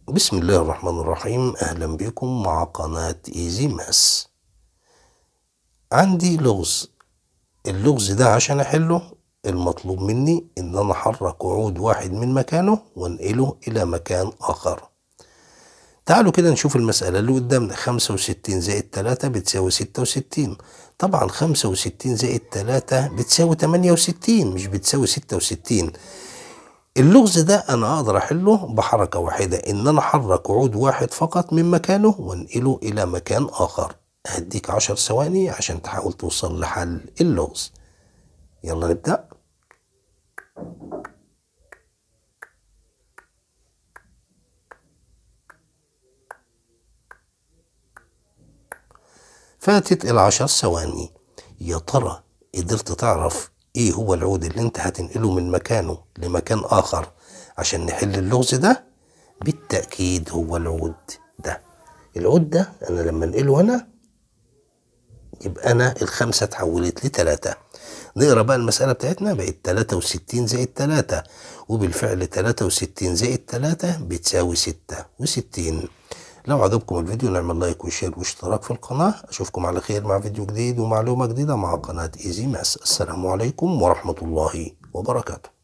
بسم الله الرحمن الرحيم أهلا بكم مع قناة إيزي ماس عندي لغز اللغز ده عشان أحله المطلوب مني إن أنا أحرك عود واحد من مكانه وانقله إلى مكان آخر تعالوا كده نشوف المسألة اللي قدامنا خمسة وستين زائد تلاتة بتساوي ستة وستين طبعا خمسة وستين زائد تلاتة بتساوي تمانية وستين مش بتساوي ستة وستين اللغز ده انا اقدر احله بحركه واحده ان انا احرك عود واحد فقط من مكانه وانقله الى مكان اخر هديك عشر ثواني عشان تحاول توصل لحل اللغز يلا نبدا فاتت العشر ثواني يا ترى قدرت تعرف ايه هو العود اللي انت هتنقله من مكانه لمكان اخر عشان نحل اللغز ده بالتأكيد هو العود ده العود ده انا لما انقله هنا يبقى انا الخمسة اتحولت لتلاتة نقرا بقى المسألة بتاعتنا بقت تلاتة وستين زائد تلاتة وبالفعل تلاتة وستين زائد تلاتة بتساوي ستة وستين لو عجبكم الفيديو نعمل لايك وشير واشتراك في القناة أشوفكم على خير مع فيديو جديد ومعلومة جديدة مع قناة إيزي ماس السلام عليكم ورحمة الله وبركاته